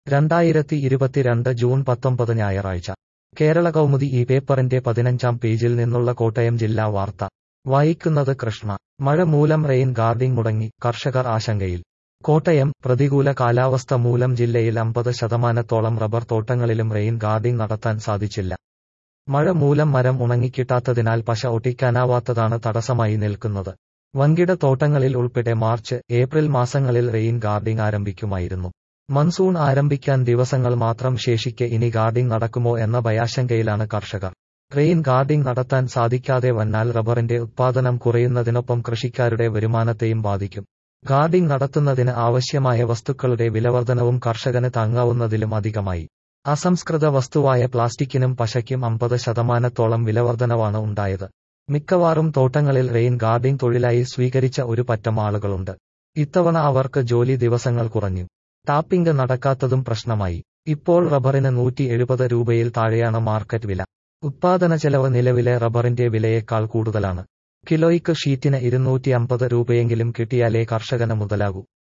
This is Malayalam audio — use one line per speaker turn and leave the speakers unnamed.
രണ്ടായിരത്തി ഇരുപത്തിരണ്ട് ജൂൺ പത്തൊമ്പത് ഞായറാഴ്ച കേരള കൗമുദി ഈ പേപ്പറിന്റെ പതിനഞ്ചാം പേജിൽ നിന്നുള്ള കോട്ടയം ജില്ലാ വാർത്ത വായിക്കുന്നത് കൃഷ്ണ മഴ മൂലം റെയിൻ ഗാർഡിംഗ് മുടങ്ങി കർഷകർ ആശങ്കയിൽ കോട്ടയം പ്രതികൂല കാലാവസ്ഥ മൂലം ജില്ലയിൽ അമ്പത് ശതമാനത്തോളം റബ്ബർ തോട്ടങ്ങളിലും റെയിൻ ഗാർഡിംഗ് നടത്താൻ സാധിച്ചില്ല മഴ മൂലം മരം ഉണങ്ങിക്കിട്ടാത്തതിനാൽ പശ ഒട്ടിക്കാനാവാത്തതാണ് തടസ്സമായി നിൽക്കുന്നത് വൻകിട തോട്ടങ്ങളിൽ ഉൾപ്പെടെ മാർച്ച് ഏപ്രിൽ മാസങ്ങളിൽ റെയിൻ ഗാർഡിംഗ് ആരംഭിക്കുമായിരുന്നു മൺസൂൺ ആരംഭിക്കാൻ ദിവസങ്ങൾ മാത്രം ശേഷിക്കെ ഇനി ഗാർഡിംഗ് നടക്കുമോ എന്ന ഭയാശങ്കയിലാണ് കർഷകർ റെയിൻ ഗാർഡിംഗ് നടത്താൻ സാധിക്കാതെ വന്നാൽ റബ്ബറിന്റെ ഉത്പാദനം കുറയുന്നതിനൊപ്പം കൃഷിക്കാരുടെ വരുമാനത്തെയും ബാധിക്കും ഗാർഡിംഗ് നടത്തുന്നതിന് ആവശ്യമായ വസ്തുക്കളുടെ വിലവർധനവും കർഷകന് താങ്ങാവുന്നതിലും അധികമായി അസംസ്കൃത വസ്തുവായ പ്ലാസ്റ്റിക്കിനും പശയ്ക്കും അമ്പത് ശതമാനത്തോളം വിലവർധനവാണ് ഉണ്ടായത് മിക്കവാറും തോട്ടങ്ങളിൽ റെയിൻ ഗാർഡിംഗ് തൊഴിലായി സ്വീകരിച്ച ഒരു പറ്റം ആളുകളുണ്ട് ഇത്തവണ അവർക്ക് ജോലി ദിവസങ്ങൾ കുറഞ്ഞു ടാപ്പിംഗ് നടക്കാത്തതും പ്രശ്നമായി ഇപ്പോൾ റബ്ബറിന് നൂറ്റി എഴുപത് രൂപയിൽ താഴെയാണ് മാർക്കറ്റ് വില ഉത്പാദന ചെലവ് നിലവിലെ റബ്ബറിന്റെ വിലയേക്കാൾ കൂടുതലാണ് കിലോയ്ക്ക് ഷീറ്റിന് ഇരുന്നൂറ്റി അമ്പത് രൂപയെങ്കിലും കിട്ടിയാലേ കർഷകന് മുതലാകൂ